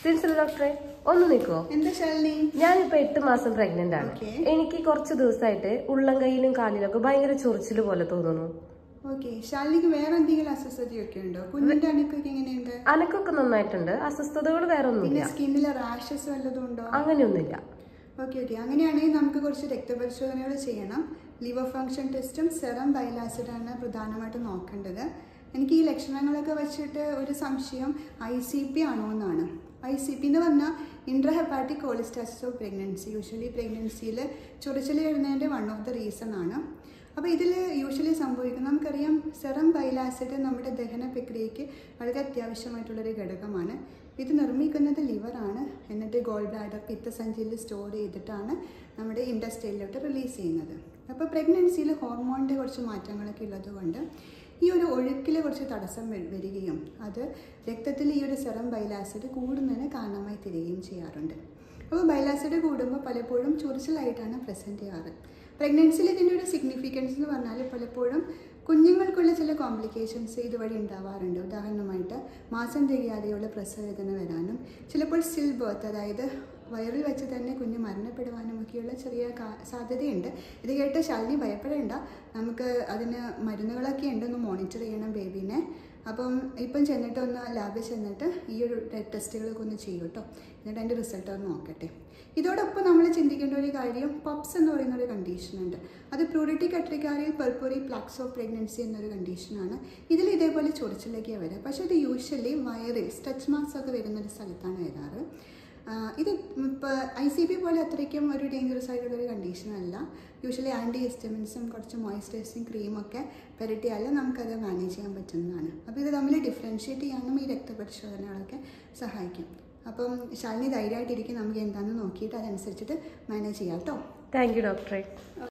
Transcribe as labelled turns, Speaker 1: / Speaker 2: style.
Speaker 1: സിൻസിൽ ഡോക്ടറെ ഒന്ന് നിൽക്കോ
Speaker 2: എന്താ ശാലിനി
Speaker 1: ഞാനിപ്പോ എട്ട് മാസം പ്രഗ്നന്റ് ആണ്
Speaker 2: Okay.
Speaker 1: എനിക്ക് കുറച്ച് ദിവസമായിട്ട് ഉള്ളം കൈയിലും കാലിലൊക്കെ ഭയങ്കര ചൊറിച്ചില് പോലെ തോന്നുന്നു
Speaker 2: ഓക്കെ ശാലിനിക്ക് വേറെ എന്തെങ്കിലും അസ്വസ്ഥതയൊക്കെ ഉണ്ടോ കുഞ്ഞിന്റെ അണുക്കൊക്കെ എങ്ങനെയുണ്ട്
Speaker 1: അനക്കൊക്കെ നന്നായിട്ടുണ്ട് അസ്വസ്ഥതകൾ വേറെ
Speaker 2: പിന്നെ
Speaker 1: ഒന്നുമില്ല
Speaker 2: സ്കിന്നിലെ റാഷസ് വല്ലതും ഉണ്ടോ
Speaker 1: അങ്ങനെയൊന്നുമില്ല
Speaker 2: ഓക്കെ ഓക്കെ അങ്ങനെയാണെങ്കിൽ നമുക്ക് കുറച്ച് രക്തപരിശോധനകൾ ചെയ്യണം ലിവർ ഫംഗ്ഷൻ ടെസ്റ്റും സെറം ബൈലാസിഡാണ് പ്രധാനമായിട്ടും നോക്കേണ്ടത് എനിക്ക് ഈ ലക്ഷണങ്ങളൊക്കെ വെച്ചിട്ട് ഒരു സംശയം ഐ സി പി ആണോ എന്നാണ് ഐ സി പി എന്ന് പറഞ്ഞാൽ intrahepatic cholestasis of pregnancy usually പ്രഗ്നൻസിയിൽ ചൊറിച്ചിൽ വരുന്നതിൻ്റെ വൺ ഓഫ് ദ റീസൺ ആണ് അപ്പോൾ ഇതിൽ യൂഷ്വലി സംഭവിക്കുന്നത് നമുക്കറിയാം സെറം ബൈലാസിഡ് നമ്മുടെ ദഹന പ്രക്രിയയ്ക്ക് വളരെ അത്യാവശ്യമായിട്ടുള്ളൊരു ഘടകമാണ് ഇത് നിർമ്മിക്കുന്നത് ലിവറാണ് എന്നിട്ട് ഗോൾ ബ്ലാഡർ പിത്തസഞ്ചിയിൽ സ്റ്റോർ ചെയ്തിട്ടാണ് നമ്മുടെ ഇൻഡസ്ട്രിയിലോട്ട് റിലീസ് ചെയ്യുന്നത് അപ്പോൾ പ്രഗ്നൻസിയിൽ ഹോർമോണിൻ്റെ കുറച്ച് മാറ്റങ്ങളൊക്കെ ഉള്ളതുകൊണ്ട് ഈ ഒരു ഒഴുക്കിൽ കുറച്ച് തടസ്സം വ- വരികയും അത് രക്തത്തിൽ ഈ ഒരു സെറം ബൈലാസിഡ് കൂടുന്നതിന് കാരണമായി തീരുകയും ചെയ്യാറുണ്ട് അപ്പോൾ ബൈലാസിഡ് കൂടുമ്പോൾ പലപ്പോഴും ചൊറിച്ചിലായിട്ടാണ് പ്രസൻറ്റ് ചെയ്യാറ് പ്രഗ്നൻസിയിൽ ഇതിൻ്റെ ഒരു സിഗ്നിഫിക്കൻസ് എന്ന് പറഞ്ഞാൽ പലപ്പോഴും കുഞ്ഞുങ്ങൾക്കുള്ള ചില കോംപ്ലിക്കേഷൻസ് ഇതുവഴി ഉണ്ടാവാറുണ്ട് ഉദാഹരണമായിട്ട് മാസം തികയാതെയുള്ള പ്രസവവേദന വരാനും ചിലപ്പോൾ സ്റ്റിൽ ബർത്ത് അതായത് വയറിൽ വെച്ച് തന്നെ കുഞ്ഞ് മരണപ്പെടുവാനും ഒക്കെയുള്ള ചെറിയ കാ- സാധ്യതയുണ്ട് ഇത് കേട്ട് ശാലിനി ഭയപ്പെടേണ്ട നമുക്ക് അതിന് മരുന്നുകളൊക്കെ ഉണ്ടെന്ന് മോണിറ്റർ ചെയ്യണം ബേബീനെ അപ്പം ഇപ്പം ചെന്നിട്ട് ഒന്ന് ലാബിൽ ചെന്നിട്ട് ഈ ഒരു ടെസ്റ്റുകളൊക്കെ ഒന്ന് ചെയ്യും കേട്ടോ എന്നിട്ട് അതിൻ്റെ റിസൾട്ട് ഒന്ന് നോക്കട്ടെ ഇതോടൊപ്പം നമ്മൾ ചിന്തിക്കേണ്ട ഒരു കാര്യം പപ്സ് എന്ന് പറയുന്ന ഒരു കണ്ടീഷൻ ഉണ്ട് അത് pruritic urticarial papules plaques of pregnancy എന്നൊരു കണ്ടീഷനാണ് ഇതിൽ ഇതേപോലെ ചൊറിച്ചിലൊക്കെ വരിക പക്ഷേ ഇത് യൂഷ്വലി വയറിൽ സ്ട്രെച്ച് മാർക്സ് ഒക്കെ വരുന്ന ഒരു സ്ഥലത്താണ് വരാറ് ആഹ് ഇത് ഇപ്പോൾ ഐ സി പി പോലെ അത്രയ്ക്കും ഒരു ഡേഞ്ചറസ് ആയിട്ടുള്ള ഒരു കണ്ടീഷൻ അല്ല യൂഷ്വലി ആൻറ്റി ഹിസ്റ്റമിൻസും കുറച്ച് മോയ്സ്ചറൈസിങ് ക്രീമൊക്കെ പുരട്ടിയാൽ നമുക്കത് മാനേജ് ചെയ്യാൻ പറ്റുന്നതാണ് അപ്പോൾ ഇത് തമ്മിൽ ഡിഫറൻഷ്യേറ്റ് ചെയ്യാനും ഈ രക്തപരിശോധനകളൊക്കെ സഹായിക്കും അപ്പം ശാലിനി ധൈര്യമായിട്ടിരിക്കും നമുക്ക് എന്താണെന്ന് നോക്കിയിട്ട് അതനുസരിച്ചിട്ട് മാനേജ് ചെയ്യാം കേട്ടോ
Speaker 1: താങ്ക് യു ഡോക്ടറെ